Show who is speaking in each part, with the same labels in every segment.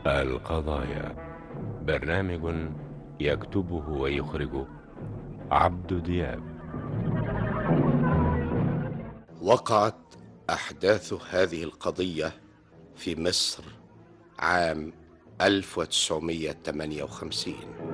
Speaker 1: القضايا برنامج يكتبه ويخرجه عبد دياب
Speaker 2: وقعت أحداث هذه القضية في مصر عام 1958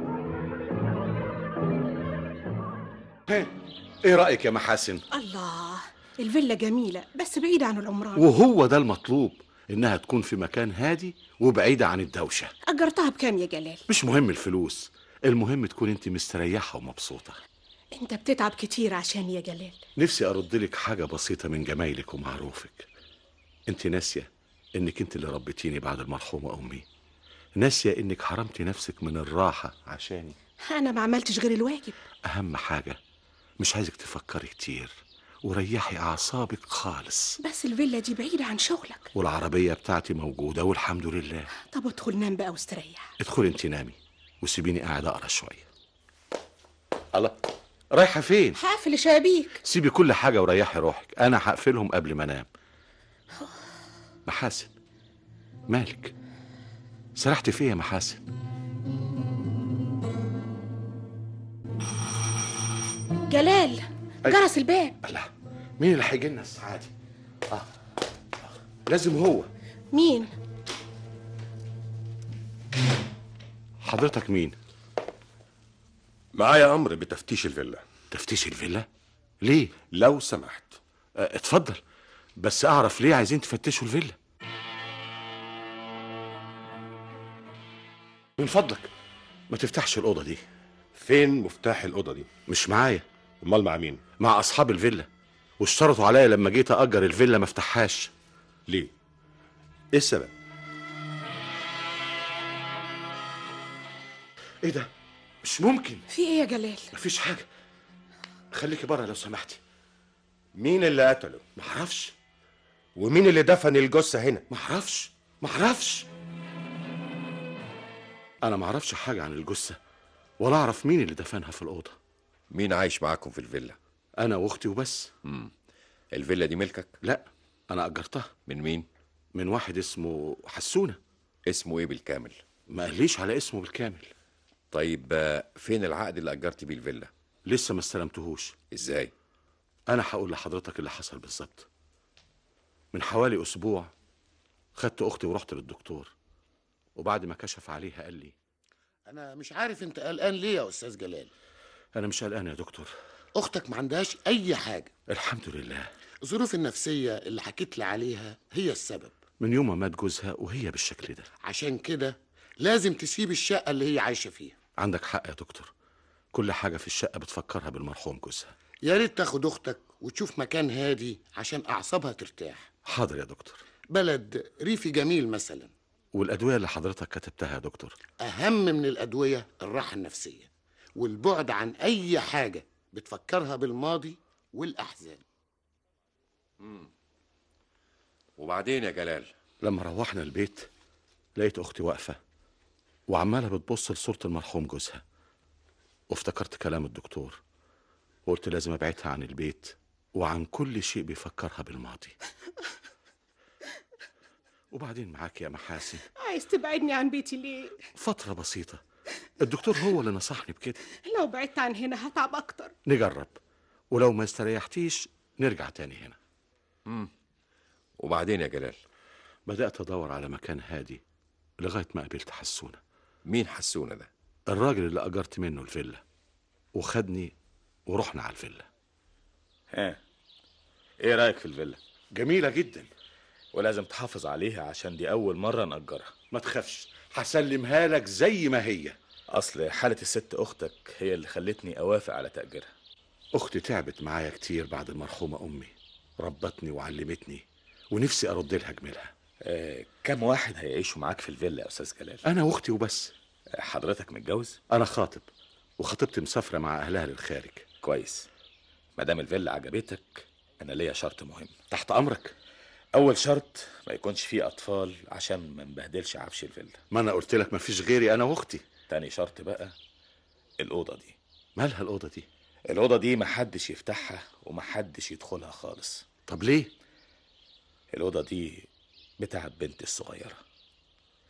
Speaker 3: ايه رأيك يا محاسن
Speaker 4: الله الفيلا جميلة بس بعيدة عن العمران
Speaker 3: وهو ده المطلوب انها تكون في مكان هادي وبعيدة عن الدوشة
Speaker 4: أجرتها بكام يا جلال
Speaker 3: مش مهم الفلوس المهم تكون انت مستريحة ومبسوطة
Speaker 4: انت بتتعب كتير عشان يا جلال
Speaker 3: نفسي ارد لك حاجة بسيطة من جمايلك ومعروفك انت ناسية انك انت اللي ربيتيني بعد المرحومة امي ناسية انك حرمتي نفسك من الراحة عشاني
Speaker 4: أنا ما عملتش غير الواجب
Speaker 3: اهم حاجة مش عايزك تفكري كتير وريحي اعصابك خالص
Speaker 4: بس الفيلا دي بعيدة عن شغلك
Speaker 3: والعربية بتاعتي موجودة والحمد لله
Speaker 4: طب ادخل نام بقى واستريح
Speaker 3: ادخلي انت نامي وسيبيني قاعد اقرا شوية الله رايحة فين؟
Speaker 4: هقفل الشبابيك
Speaker 3: سيبي كل حاجة وريحي روحك أنا هقفلهم قبل ما أنام محاسن مالك سرحت فيه يا محاسن
Speaker 4: جلال
Speaker 3: أي.
Speaker 4: جرس الباب
Speaker 3: الله مين اللي هيجي لنا الساعة دي؟ آه. لازم هو
Speaker 4: مين
Speaker 3: حضرتك مين؟
Speaker 5: معايا امر بتفتيش الفيلا
Speaker 3: تفتيش الفيلا؟ ليه؟
Speaker 5: لو سمحت
Speaker 3: آه، اتفضل بس أعرف ليه عايزين تفتشوا الفيلا من فضلك ما تفتحش الأوضة دي
Speaker 5: فين مفتاح الاوضه دي
Speaker 3: مش معايا
Speaker 5: امال مع مين
Speaker 3: مع أصحاب الفيلا واشترطوا عليا لما جيت أجر الفيلا ما افتحهاش
Speaker 5: ليه ايه السبب
Speaker 3: ايه ده مش ممكن
Speaker 4: في ايه يا جلال
Speaker 3: مفيش حاجه خليكي بره لو سمحتي
Speaker 5: مين اللي قتله
Speaker 3: معرفش
Speaker 5: ومين اللي دفن الجثه هنا
Speaker 3: معرفش معرفش انا معرفش حاجه عن الجثه ولا اعرف مين اللي دفنها في الاوضه
Speaker 6: مين عايش معاكم في الفيلا
Speaker 3: انا واختي وبس
Speaker 6: الفيلا دي ملكك
Speaker 3: لا انا اجرتها
Speaker 6: من مين
Speaker 3: من واحد اسمه حسونه
Speaker 6: اسمه ايه بالكامل
Speaker 3: ما قاليش على اسمه بالكامل
Speaker 6: طيب آه، فين العقد اللي اجرت بيه الفيلا
Speaker 3: لسه ما استلمتهوش
Speaker 6: ازاي
Speaker 3: انا هقول لحضرتك اللي حصل بالظبط من حوالي اسبوع خدت اختي ورحت للدكتور وبعد ما كشف عليها قال لي
Speaker 2: أنا مش عارف أنت قلقان ليه يا أستاذ جلال
Speaker 3: انا مش قلقان يا دكتور
Speaker 2: أختك ما عندهاش أي حاجة
Speaker 3: الحمد لله
Speaker 2: الظروف النفسية اللي حكيت لي عليها هي السبب
Speaker 3: من يوم ما مات جوزها وهي بالشكل ده
Speaker 2: عشان كده لازم تسيب الشقة اللي هي عايشة فيها
Speaker 3: عندك حق يا دكتور كل حاجة في الشقة بتفكرها بالمرحوم جوزها
Speaker 2: يا ريت تاخد أختك وتشوف مكان هادي عشان أعصابها ترتاح
Speaker 3: حاضر يا دكتور
Speaker 2: بلد ريفي جميل مثلا
Speaker 3: والأدوية اللي حضرتك كتبتها يا دكتور
Speaker 2: أهم من الأدوية الراحة النفسية والبعد عن أي حاجة بتفكرها بالماضي والأحزان
Speaker 6: وبعدين يا جلال
Speaker 3: لما روحنا البيت لقيت أختي واقفة وعمالة بتبص لصورة المرحوم جوزها وافتكرت كلام الدكتور وقلت لازم أبعدها عن البيت وعن كل شيء بيفكرها بالماضي وبعدين معاك يا محاسن
Speaker 4: عايز تبعدني عن بيتي ليه
Speaker 3: فترة بسيطة الدكتور هو اللي نصحني بكده
Speaker 4: لو بعدت عن هنا هتعب اكتر
Speaker 3: نجرب ولو ما استريحتيش نرجع تاني هنا
Speaker 6: وبعدين يا جلال
Speaker 3: بدأت أدور على مكان هادي لغاية ما قابلت حسونة
Speaker 6: مين حسونا ده
Speaker 3: الراجل اللي أجرت منه الفيلا وخدني ورحنا على الفيلا
Speaker 7: ها ايه رايك في الفيلا
Speaker 3: جميلة جدا
Speaker 7: ولازم تحافظ عليها عشان دي اول مره نأجرها
Speaker 3: ما تخافش هسلمها لك زي ما هي
Speaker 7: اصل حاله الست اختك هي اللي خلتني اوافق على تأجيرها
Speaker 3: أختي تعبت معايا كتير بعد المرحومة أمي ربتني وعلمتني ونفسي أرد لها جميلها
Speaker 7: آه كم واحد هيعيشوا معاك في الفيلا يا استاذ جلال
Speaker 3: أنا وأختي وبس
Speaker 7: آه، حضرتك متجوز
Speaker 3: أنا خاطب وخطيبتي مسافرة مع أهلها للخارج
Speaker 7: كويس ما دام الفيلا عجبتك انا ليا شرط مهم
Speaker 3: تحت أمرك
Speaker 7: اول شرط ما يكونش فيه اطفال عشان ما نبهدلش عفش الفيلا
Speaker 3: ما أنا قلت لك مفيش غيري أنا وأختي
Speaker 7: تاني شرط بقى الاوضه دي
Speaker 3: مالها الأوضة دي
Speaker 7: الاوضه دي محدش يفتحها ومحدش يدخلها خالص
Speaker 3: طب ليه
Speaker 7: الأوضة دي بتاعت بنتي الصغيرة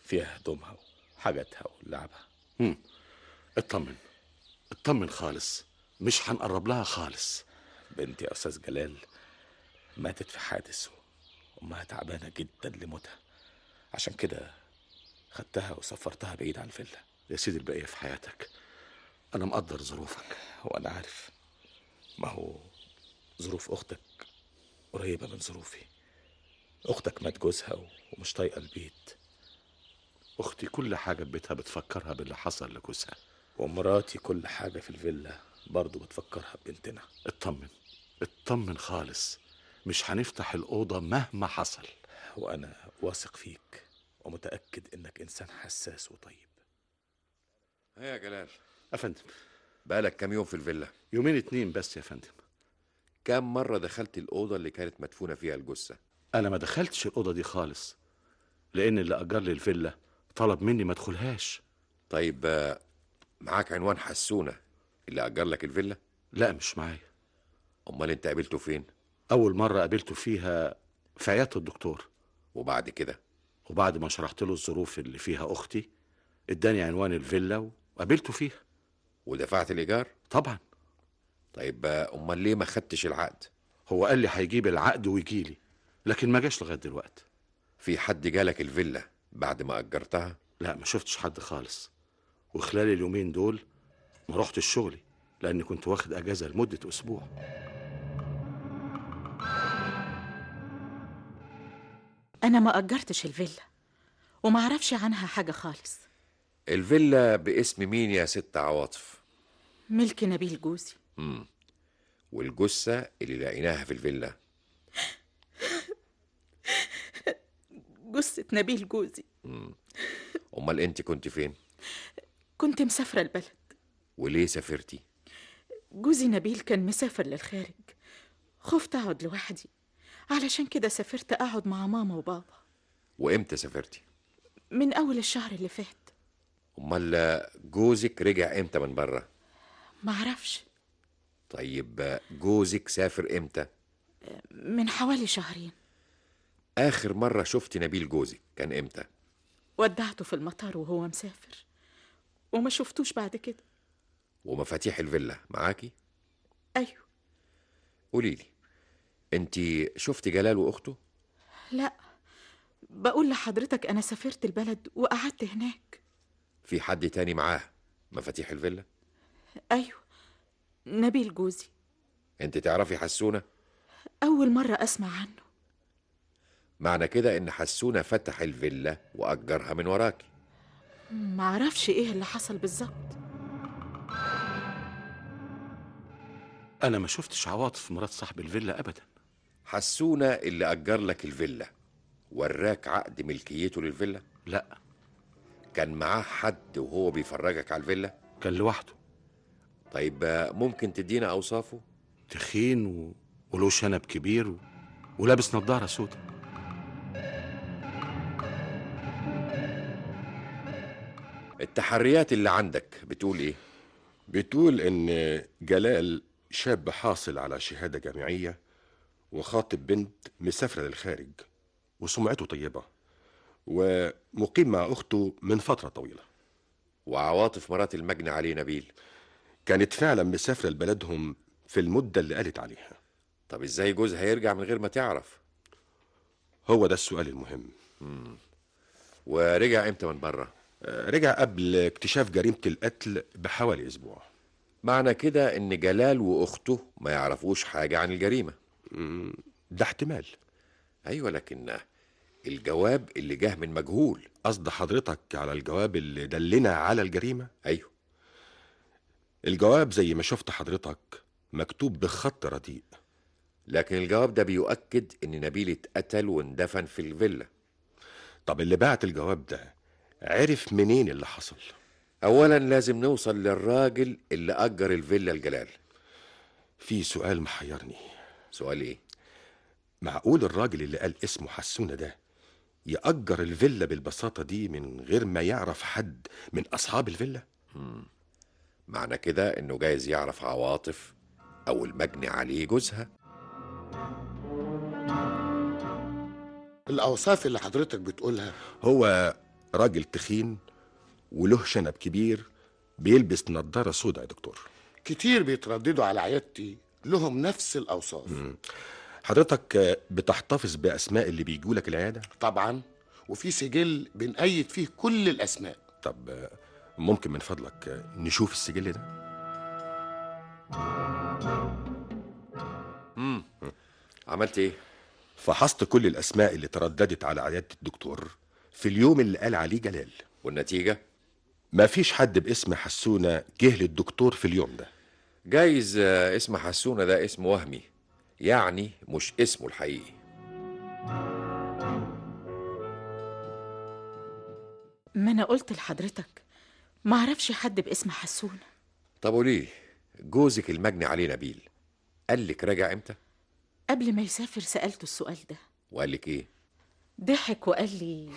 Speaker 7: فيها هدومها وحاجاتها ولعبها
Speaker 3: هم. اطمن اطمن خالص مش هنقرب لها خالص
Speaker 7: بنتي يا أستاذ جلال ماتت في حادث وأمها تعبانة جدا لموتها عشان كده خدتها وسفرتها بعيد عن الفيلا
Speaker 3: يا سيدي البقية في حياتك أنا مقدر ظروفك
Speaker 7: وأنا عارف ما هو ظروف أختك قريبة من ظروفي أختك مات جوزها ومش طايقة البيت
Speaker 3: أختي كل حاجة في بيتها بتفكرها باللي حصل لجوزها
Speaker 7: ومراتي كل حاجة في الفيلا برضه بتفكرها ببنتنا
Speaker 3: اطمن اطمن خالص مش هنفتح الأوضة مهما حصل
Speaker 7: وأنا واثق فيك ومتأكد إنك إنسان حساس وطيب
Speaker 6: ها يا جلال
Speaker 3: أفندم
Speaker 6: بقالك كام يوم في الفيلا
Speaker 3: يومين اتنين بس يا فندم
Speaker 6: كام مرة دخلت الأوضة اللي كانت مدفونة فيها الجثة
Speaker 3: أنا ما دخلتش الأوضة دي خالص لأن اللي أجر لي الفيلا طلب مني ما أدخلهاش
Speaker 6: طيب آه، معاك عنوان حسونة اللي أجر لك الفيلا
Speaker 3: لا مش معايا
Speaker 6: أمال أنت قابلته فين
Speaker 3: أول مرة قابلته فيها في عيادة الدكتور
Speaker 6: وبعد كده
Speaker 3: وبعد ما شرحت له الظروف اللي فيها أختي اداني عنوان الفيلا وقابلته فيها
Speaker 6: ودفعت الإيجار
Speaker 3: طبعا
Speaker 6: طيب آه، أمال ليه ما خدتش العقد
Speaker 3: هو قال لي هيجيب العقد ويجيلي لكن ما جاش لغاية دلوقتي
Speaker 6: في حد جالك الفيلا بعد ما أجرتها
Speaker 3: لا ما شفتش حد خالص وخلال اليومين دول ما رحتش شغلي لأني كنت واخد أجازة لمدة أسبوع
Speaker 8: أنا ما أجرتش الفيلا وما أعرفش عنها حاجة خالص
Speaker 6: الفيلا باسم مين يا ست عواطف
Speaker 8: ملك نبيل جوزي
Speaker 6: مم. والجثة اللي لقيناها في الفيلا
Speaker 8: جثة نبيل جوزي
Speaker 6: مم. أمال أنت كنت فين
Speaker 8: كنت مسافرة البلد
Speaker 6: وليه سافرتي
Speaker 8: جوزي نبيل كان مسافر للخارج خفت أقعد لوحدي علشان كده سافرت أقعد مع ماما وبابا
Speaker 6: وإمتى سافرتي
Speaker 8: من أول الشهر اللي فات
Speaker 6: أمال جوزك رجع إمتى من بره
Speaker 8: معرفش
Speaker 6: طيب جوزك سافر إمتى
Speaker 8: من حوالي شهرين
Speaker 6: آخر مرة شفت نبيل جوزك كان إمتى
Speaker 8: ودعته في المطار وهو مسافر وما شفتوش بعد كده
Speaker 6: ومفاتيح الفيلا معاكي
Speaker 8: أيوه
Speaker 6: قوليلي أنت شفت جلال وأخته
Speaker 8: لا بقول لحضرتك أنا سافرت البلد وقعدت هناك
Speaker 6: في حد تاني معاه مفاتيح الفيلا
Speaker 8: أيوه نبيل جوزي
Speaker 6: أنت تعرفي حسونة
Speaker 8: أول مرة أسمع عنه
Speaker 6: معنى كده إن حسونة فتح الفيلا وأجرها من وراكي
Speaker 8: معرفش إيه اللي حصل بالظبط
Speaker 3: أنا ما شفتش عواطف مرات صاحب الفيلا أبدا
Speaker 6: حسونة اللي أجر لك الفيلا وراك عقد ملكيته للفيلا
Speaker 3: لا
Speaker 6: كان معاه حد وهو بيفرجك على الفيلا
Speaker 3: كان لوحده
Speaker 6: طيب آه، ممكن تدينا أوصافه
Speaker 3: تخين و... وله شنب كبير و... ولابس نظارة سودة
Speaker 6: التحريات اللي عندك بتقول إيه
Speaker 5: بتقول إن جلال شاب حاصل على شهادة جامعية وخاطب بنت مسافرة للخارج وسمعته طيبة ومقيم مع أخته من فترة طويلة
Speaker 6: وعواطف مرات المجني عليه نبيل
Speaker 5: كانت فعلا مسافرة لبلدهم في المدة اللي قالت عليها
Speaker 6: طب إزاي جوزها هيرجع من غير ما تعرف
Speaker 5: هو ده السؤال المهم
Speaker 6: ورجع إمتى من بره
Speaker 5: آه، رجع قبل اكتشاف جريمة القتل بحوالي أسبوع
Speaker 6: معنى كده إن جلال وأخته ما يعرفوش حاجة عن الجريمة
Speaker 5: مم، ده احتمال
Speaker 6: أيوة لكن الجواب اللي جه من مجهول
Speaker 5: قصد حضرتك على الجواب اللي دلنا على الجريمة
Speaker 6: أيوة
Speaker 5: الجواب زي ما شفت حضرتك مكتوب بخط رديء
Speaker 6: لكن الجواب ده بيؤكد إن نبيل اتقتل واندفن في الفيلا
Speaker 5: طب اللي بعت الجواب ده عرف منين اللي حصل
Speaker 6: أولا لازم نوصل للراجل اللي أجر الفيلا الجلال
Speaker 5: في سؤال محيرني
Speaker 6: سؤال إيه؟
Speaker 5: معقول الراجل اللي قال اسمه حسونة ده يأجر الفيلا بالبساطة دي من غير ما يعرف حد من أصحاب الفيلا
Speaker 6: معنى كده إنه جايز يعرف عواطف أو المجني عليه جوزها
Speaker 2: الأوصاف اللي حضرتك بتقولها
Speaker 5: هو راجل تخين وله شنب كبير بيلبس نظارة سودا يا دكتور
Speaker 2: كتير بيترددوا على عيادتي لهم نفس الأوصاف
Speaker 5: حضرتك آه، بتحتفظ بأسماء اللي بيجوا لك العيادة
Speaker 2: طبعا وفي سجل بنأيد فيه كل الأسماء
Speaker 5: طب آه، ممكن من فضلك آه، نشوف السجل ده
Speaker 6: عملت ايه
Speaker 5: فحصت كل الأسماء اللي ترددت على عيادة الدكتور في اليوم اللي قال عليه جلال
Speaker 6: والنتيجة
Speaker 5: ما فيش حد باسم حسونة جه للدكتور في اليوم ده
Speaker 6: جايز آه، اسم حسونة ده اسم وهمي يعني مش اسمه الحقيقي
Speaker 8: ما انا قلت لحضرتك ما اعرفش حد باسم حسون
Speaker 6: طب وليه جوزك المجني عليه نبيل قال لك راجع امتى
Speaker 8: قبل ما يسافر سألته السؤال ده
Speaker 6: وقال لك ايه
Speaker 8: ضحك وقال لي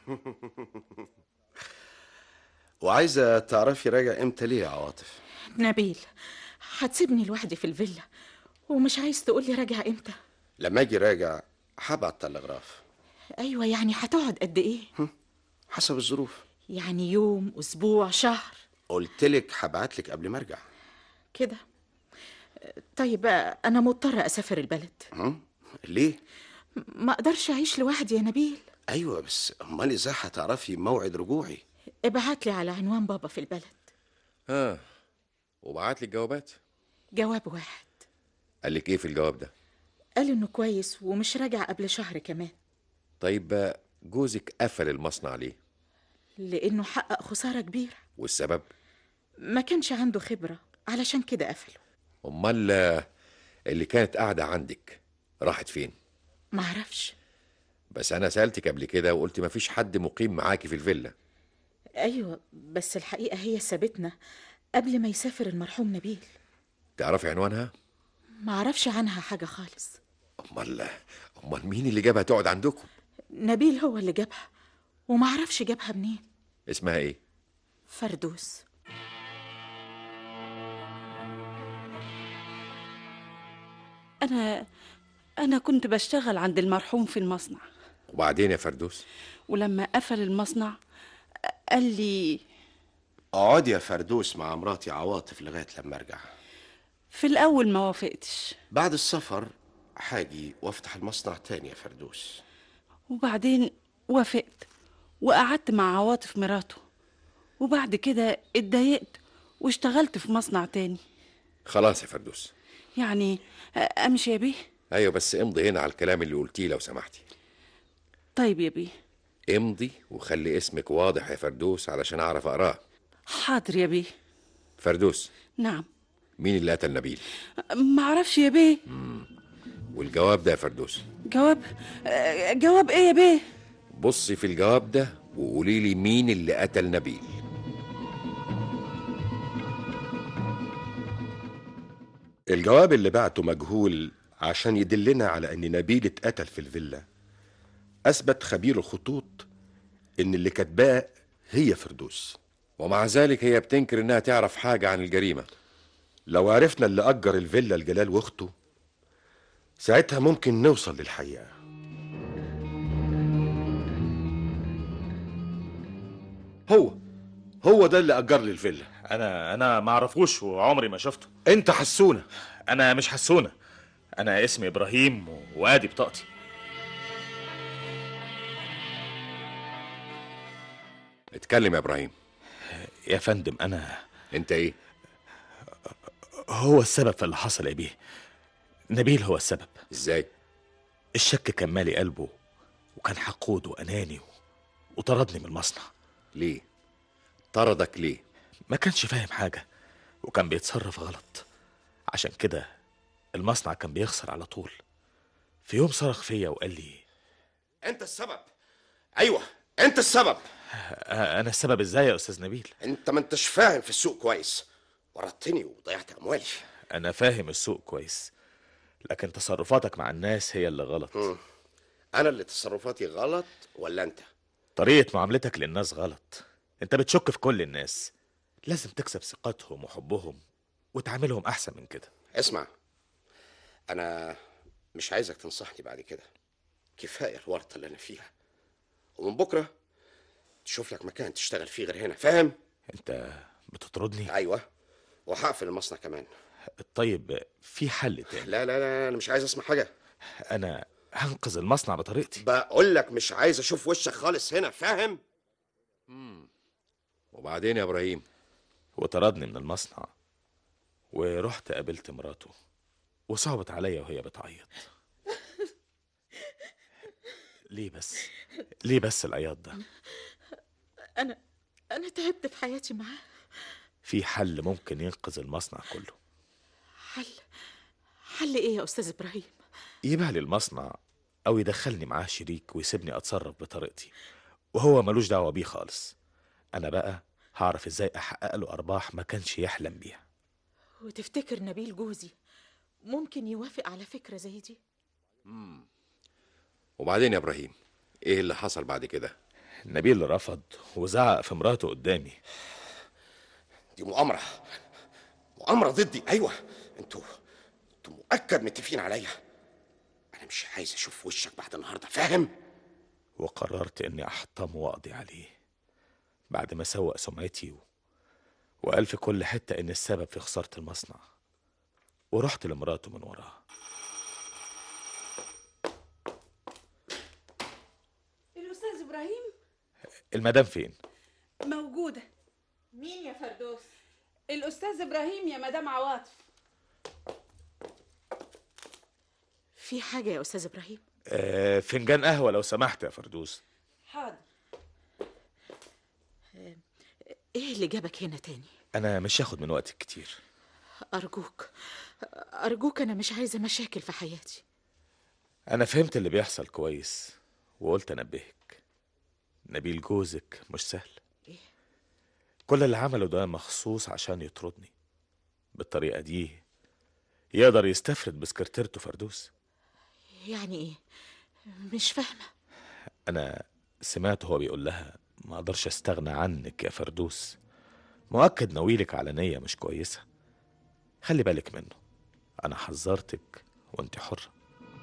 Speaker 9: وعايزة تعرفي راجع امتى ليه يا عواطف
Speaker 8: نبيل هتسيبني لوحدي في الفيلا ومش عايز تقولي راجع امتى
Speaker 9: لما اجي راجع هبعت تلغراف
Speaker 8: ايوه يعني هتقعد قد ايه
Speaker 9: حسب الظروف
Speaker 8: يعني يوم اسبوع شهر
Speaker 9: قلتلك هبعتلك قبل ما ارجع
Speaker 8: كده طيب انا مضطره اسافر البلد
Speaker 9: هم؟ ليه
Speaker 8: ما اقدرش اعيش لوحدي يا نبيل
Speaker 9: ايوه بس امال ازاي هتعرفي موعد رجوعي
Speaker 8: ابعت لي على عنوان بابا في البلد
Speaker 6: ها وبعت لي الجوابات
Speaker 8: جواب واحد
Speaker 6: قال لك ايه في الجواب ده
Speaker 8: قال انه كويس ومش راجع قبل شهر كمان
Speaker 6: طيب آه، جوزك قفل المصنع ليه
Speaker 8: لانه حقق خساره كبيره
Speaker 6: والسبب
Speaker 8: ما كانش عنده خبره علشان كده قفله
Speaker 6: امال آه، اللي كانت قاعده عندك راحت فين
Speaker 8: معرفش
Speaker 6: بس انا سالتك قبل كده وقلت مفيش حد مقيم معاكي في الفيلا
Speaker 8: ايوه بس الحقيقه هي سابتنا قبل ما يسافر المرحوم نبيل
Speaker 6: تعرفي عنوانها
Speaker 8: معرفش عنها حاجه خالص
Speaker 6: امال امال مين اللي جابها تقعد عندكم
Speaker 8: نبيل هو اللي جابها ومعرفش جابها منين
Speaker 6: اسمها ايه
Speaker 8: فردوس
Speaker 10: أنا أنا كنت بشتغل عند المرحوم في المصنع
Speaker 6: وبعدين يا فردوس
Speaker 10: ولما قفل المصنع قال لي
Speaker 9: اقعدي يا فردوس مع مراتي عواطف لغايه لما ارجع
Speaker 10: في الأول ما وافقتش
Speaker 9: بعد السفر هاجي وافتح المصنع تاني يا فردوس
Speaker 10: وبعدين وافقت وقعدت مع عواطف مراته وبعد كده اتضايقت واشتغلت في مصنع تاني
Speaker 6: خلاص يا فردوس
Speaker 10: يعني أمشي يا بيه
Speaker 6: ايوه بس امضي هنا على الكلام اللي قلتيه لو سمحتي
Speaker 10: طيب يا بيه
Speaker 6: امضي وخلي اسمك واضح يا فردوس علشان اعرف اقراه
Speaker 10: حاضر يا بيه
Speaker 6: فردوس
Speaker 10: نعم
Speaker 6: مين اللي قتل نبيل
Speaker 10: معرفش يا بيه
Speaker 6: والجواب ده يا فردوس
Speaker 10: جواب آه، جواب ايه يا بيه
Speaker 6: بصي في الجواب ده وقولي لي مين اللي قتل نبيل
Speaker 5: الجواب اللي بعته مجهول عشان يدلنا على ان نبيل اتقتل في الفيلا اثبت خبير الخطوط ان اللي كاتباه هي فردوس
Speaker 6: ومع ذلك هي بتنكر انها تعرف حاجه عن الجريمه
Speaker 5: لو عرفنا اللي اجر الفيلا لجلال واخته ساعتها ممكن نوصل للحقيقه
Speaker 3: هو هو ده اللي اجر لي الفيلا
Speaker 7: انا انا ما اعرفوش وعمري ما شفته
Speaker 3: انت حسونه
Speaker 7: انا مش حسونه انا اسمي ابراهيم و- وادي بطاقتي
Speaker 6: اتكلم يا ابراهيم
Speaker 7: يا فندم انا
Speaker 6: انت ايه
Speaker 7: هو السبب في اللي حصل يا بيه نبيل هو السبب
Speaker 6: ازاي
Speaker 7: الشك كان مالي قلبه وكان حقود واناني و- وطردني من المصنع
Speaker 6: ليه طردك ليه
Speaker 7: ما كانش فاهم حاجه وكان بيتصرف غلط عشان كده المصنع كان بيخسر على طول في يوم صرخ فيا وقال لي
Speaker 9: انت السبب ايوه انت السبب
Speaker 7: "آه، انا السبب ازاي يا استاذ نبيل
Speaker 9: انت ما انتش فاهم في السوق كويس ورطتني وضيعت اموالي
Speaker 7: انا فاهم السوق كويس لكن تصرفاتك مع الناس هي اللي غلط
Speaker 9: انا اللي تصرفاتي غلط ولا انت
Speaker 7: طريقة معاملتك للناس غلط انت بتشك في كل الناس لازم تكسب ثقتهم وحبهم وتعاملهم احسن من كده
Speaker 9: اسمع انا مش عايزك تنصحني بعد كده كفايه الورطه اللي انا فيها ومن بكره تشوف لك مكان تشتغل فيه غير هنا فاهم
Speaker 7: انت بتطردني
Speaker 9: ايوه وهقفل المصنع كمان
Speaker 7: طيب في حل تاني
Speaker 9: لا لا لا انا مش عايز اسمع حاجه
Speaker 7: انا هنقذ المصنع بطريقتي
Speaker 9: بقول لك مش عايز اشوف وشك خالص هنا فاهم
Speaker 6: وبعدين يا ابراهيم
Speaker 7: وطردني من المصنع ورحت قابلت مراته وصعبت عليا وهي بتعيط ليه بس ليه بس العياط ده
Speaker 8: أنا أنا تعبت في حياتي معاه
Speaker 7: في حل ممكن ينقذ المصنع كله
Speaker 8: حل حل إيه يا أستاذ إبراهيم؟
Speaker 7: يبيع لي المصنع او يدخلني معاه شريك ويسيبني اتصرف بطريقتي وهو ملوش دعوه بيه خالص انا بقى هعرف ازاي احقق له ارباح ما كانش يحلم بيها
Speaker 8: وتفتكر نبيل جوزي ممكن يوافق على فكرة زي دي؟
Speaker 6: وبعدين يا ابراهيم ايه اللي حصل بعد كده
Speaker 7: نبيل رفض وزعق في مراته قدامي
Speaker 9: دي مؤامره مؤامره ضدي ايوه انتوا انتوا مؤكد متفقين عليا انا مش عايز اشوف وشك بعد النهارده فاهم
Speaker 7: وقررت اني احطمه واقضي عليه بعد ما سوق سمعتي و... وقال في كل حته ان السبب في خساره المصنع ورحت لمراته من وراها
Speaker 10: الأستاذ إبراهيم
Speaker 7: المدام فين
Speaker 10: موجودة
Speaker 8: مين يا فردوس؟
Speaker 10: الأستاذ إبراهيم يا مدام عواطف
Speaker 8: في حاجة يا أستاذ إبراهيم؟
Speaker 7: آه فنجان قهوه لو سمحت يا فردوس
Speaker 10: حاضر
Speaker 8: إيه اللي جابك هنا تاني؟
Speaker 7: انا مش هاخد من وقتك كتير
Speaker 8: أرجوك أرجوك أنا مش عايزة مشاكل في حياتي
Speaker 7: انا فهمت اللي بيحصل كويس وقلت انبهك نبيل جوزك مش سهل
Speaker 8: إيه؟
Speaker 7: كل اللي عمله ده مخصوص عشان يطردني بالطريقه دي يقدر يستفرد بسكرتيرته فردوس
Speaker 8: يعني إيه؟ مش فاهمة
Speaker 7: انا سمعت هو بيقول لها ما اقدرش استغنى عنك يا فردوس مؤكد ناويلك على نيه مش كويسه خلي بالك منه انا حذرتك وانت حره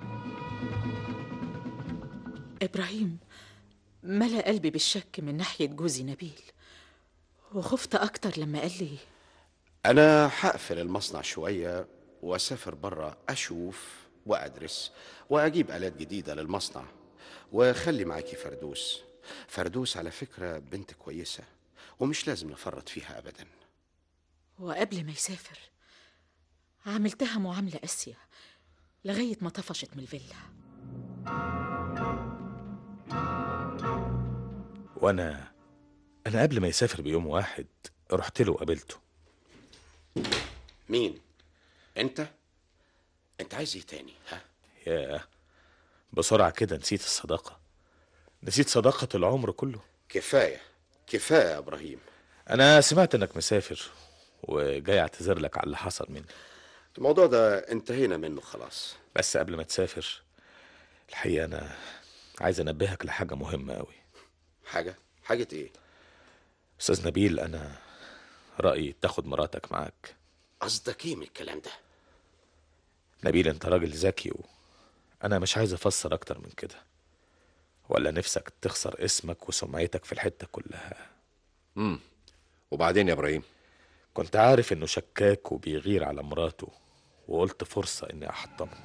Speaker 8: إبراهيم ملأ قلبي بالشك من ناحية جوزي نبيل وخفت أكتر لما قال لي
Speaker 9: انا هقفل المصنع شويه واسافر بره اشوف وادرس واجيب الات جديده للمصنع وخلي معاكي فردوس فردوس على فكره بنت كويسه ومش لازم نفرط فيها ابدا
Speaker 8: وقبل ما يسافر عملتها معاملة قاسية لغاية ما طفشت من الفيلا
Speaker 7: وانا انا قبل ما يسافر بيوم واحد رحت له وقابلته
Speaker 9: مين انت انت عايز ايه تاني ها
Speaker 7: ياه بسرعه كده نسيت الصداقه نسيت صداقه العمر كله
Speaker 9: كفايه كفايه يا ابراهيم
Speaker 7: انا سمعت انك مسافر وجاي اعتذر لك على اللي حصل مني
Speaker 9: الموضوع ده انتهينا منه خلاص
Speaker 7: بس قبل ما تسافر الحقيقه انا عايز انبهك لحاجه مهمه قوي
Speaker 9: حاجه حاجه ايه
Speaker 7: استاذ نبيل انا رايي تاخد مراتك معاك
Speaker 9: قصدك ايه من الكلام ده
Speaker 7: نبيل انت راجل ذكي و... انا مش عايز افسر اكتر من كده ولا نفسك تخسر اسمك وسمعتك في الحته كلها
Speaker 6: امم وبعدين يا ابراهيم
Speaker 7: كنت عارف انه شكاك وبيغير على مراته وقلت فرصه اني احطمه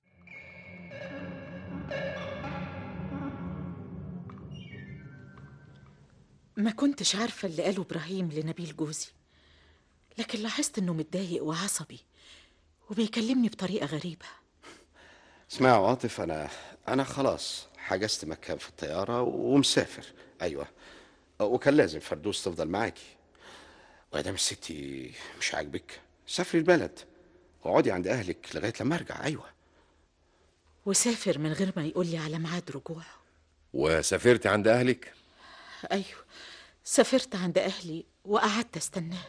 Speaker 8: ما كنتش عارفة اللي قاله إبراهيم لنبيل جوزي لكن لاحظت إنه متضايق وعصبي وبيكلمني بطريقة غريبة
Speaker 9: اسمع يا عاطف انا انا خلاص حجزت مكان في الطياره ومسافر ايوه وكان لازم فردوس تفضل معاكي وادام ستي مش عاجبك سافري البلد واقعدي عند اهلك لغايه لما ارجع ايوه
Speaker 8: وسافر من غير ما يقول لي على ميعاد رجوعه
Speaker 6: وسافرت عند اهلك
Speaker 8: أيوه سافرت عند أهلي وقعدت أستناه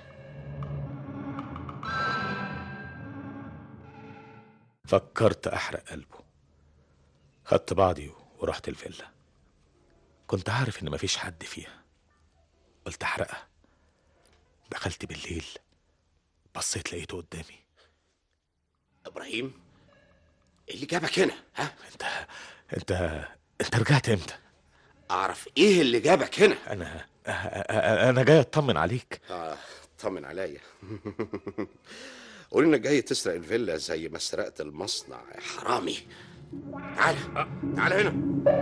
Speaker 7: فكرت احرق قلبه خدت بعضي ورحت الفيلا كنت عارف ان مفيش حد فيها قلت احرقها دخلت بالليل بصيت لقيته قدامي
Speaker 9: ابراهيم إيه اللي جابك هنا ها
Speaker 7: انت انت انت رجعت امتى
Speaker 9: اعرف ايه اللي جابك هنا
Speaker 7: انا انا جاي اطمن عليك
Speaker 9: اه طمن عليا قول انك جاي تسرق الفيلا زي ما سرقت المصنع يا حرامي تعال تعال هنا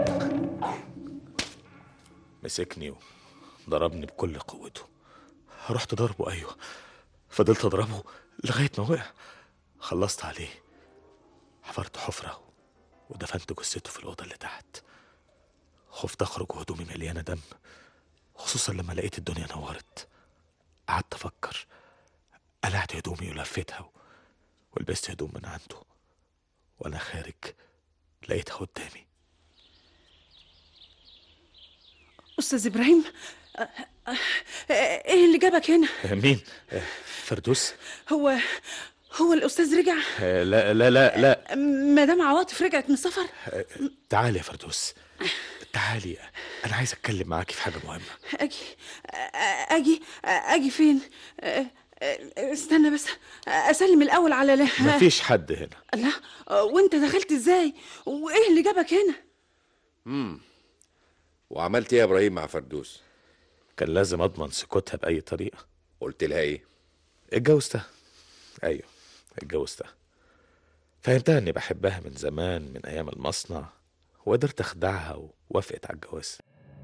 Speaker 7: مسكني وضربني بكل قوته رحت ضربه ايوه فضلت اضربه لغايه ما وقع خلصت عليه حفرت حفره ودفنت جثته في الاوضه اللي تحت خفت اخرج وهدومي مليانه دم خصوصا لما لقيت الدنيا نورت قعدت افكر قلعت هدومي ولفتها و- ولبست هدوم من عنده وانا خارج لقيتها قدامي
Speaker 10: استاذ ابراهيم آه، آه، ايه اللي جابك هنا
Speaker 7: مين آه، فردوس
Speaker 10: هو هو الاستاذ رجع
Speaker 7: آه، لا لا لا لا
Speaker 10: مدام عواطف رجعت من السفر
Speaker 7: آه، تعالي يا فردوس تعالي انا عايز اتكلم معاكي في حاجه مهمه
Speaker 10: اجي آه، اجي آه، اجي فين آه، آه، استنى بس اسلم الاول على لا
Speaker 7: مفيش حد هنا
Speaker 10: لا آه، وانت دخلت ازاي وايه اللي جابك هنا
Speaker 6: امم وعملت ايه يا ابراهيم مع فردوس
Speaker 7: كان لازم اضمن سكوتها باي طريقه
Speaker 6: قلت لها ايه
Speaker 7: اتجوزتها ايوه اتجوزتها فهمتها اني بحبها من زمان من ايام المصنع وقدرت اخدعها ووافقت على الجواز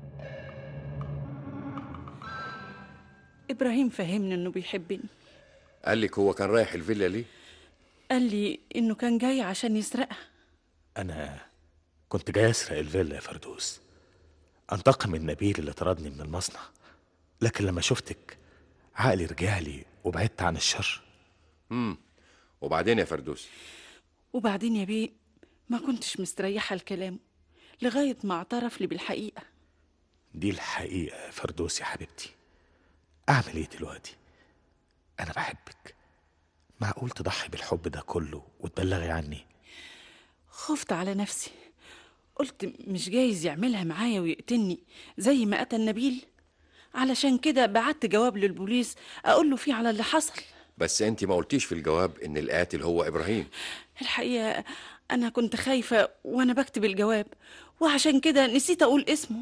Speaker 10: ابراهيم فهمني انه بيحبني
Speaker 6: قال لك هو كان رايح الفيلا ليه
Speaker 10: قال لي انه كان جاي عشان يسرقها
Speaker 7: انا كنت جاي اسرق الفيلا يا فردوس انتقم من نبيل اللي طردني من المصنع لكن لما شفتك عقلي رجع لي وبعدت عن الشر
Speaker 6: امم وبعدين يا فردوس
Speaker 10: وبعدين يا بيه ما كنتش مستريحة لكلامه لغاية ما اعترف لي بالحقيقة
Speaker 7: دي الحقيقة يا فردوس يا حبيبتي أعمل إيه دلوقتي؟ أنا بحبك معقول تضحي بالحب ده كله وتبلغي عني
Speaker 10: خفت على نفسي قلت مش جايز يعملها معايا ويقتلني زي ما قتل نبيل علشان كده بعت جواب للبوليس اقول له فيه على اللي حصل
Speaker 6: بس انت ما قلتيش في الجواب ان القاتل هو ابراهيم
Speaker 10: الحقيقة أنا كنت خايفة وأنا بكتب الجواب وعشان كده نسيت أقول اسمه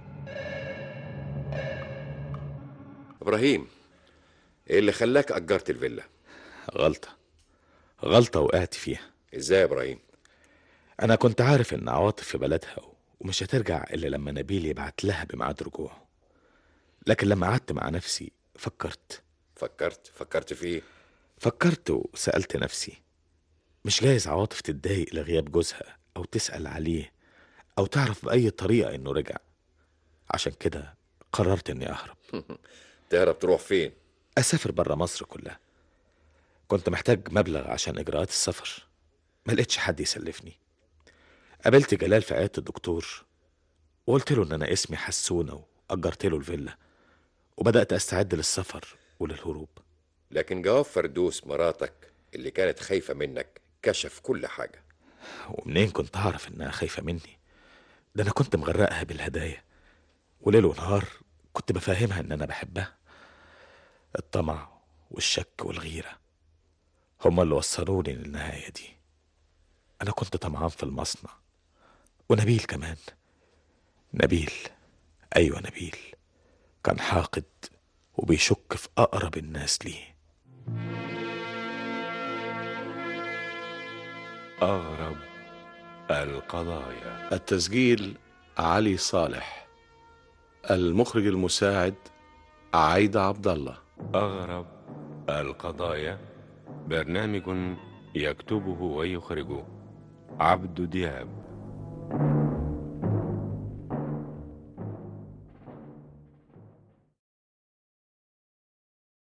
Speaker 6: ابراهيم ايه اللي خلاك اجرت الفيلا
Speaker 7: غلطة غلطة وقعت فيها
Speaker 6: ازاي يا ابراهيم
Speaker 7: أنا كنت عارف إن عواطف في بلدها ومش هترجع إلا لما نبيل يبعت لها بميعاد رجوعه لكن لما قعدت مع نفسي فكرت
Speaker 6: فكرت فكرت في ايه
Speaker 7: فكرت وسألت نفسي مش جايز عواطف تتضايق لغياب جوزها أو تسأل عليه أو تعرف بأي طريقة إنه رجع عشان كده قررت إني أهرب
Speaker 6: تهرب تروح فين
Speaker 7: أسافر برا مصر كلها كنت محتاج مبلغ عشان إجراءات السفر ما لقيتش حد يسلفني قابلت جلال في عيادة الدكتور وقلت له إن أنا اسمي حسونة وأجرت له الفيلا وبدأت أستعد للسفر وللهروب
Speaker 6: لكن جواب فردوس مراتك اللي كانت خايفة منك كشف كل حاجة
Speaker 7: ومنين كنت أعرف إنها خايفة مني ده أنا كنت مغرقها بالهدايا وليل ونهار كنت بفهمها إن أنا بحبها الطمع والشك والغيرة هما اللي وصلوني للنهاية دي أنا كنت طمعان في المصنع ونبيل كمان نبيل أيوة نبيل كان حاقد وبيشك في أقرب الناس ليه
Speaker 1: أغرب القضايا
Speaker 3: التسجيل علي صالح المخرج المساعد عايدة عبد الله
Speaker 1: أغرب القضايا برنامج يكتبه ويخرجه عبد دياب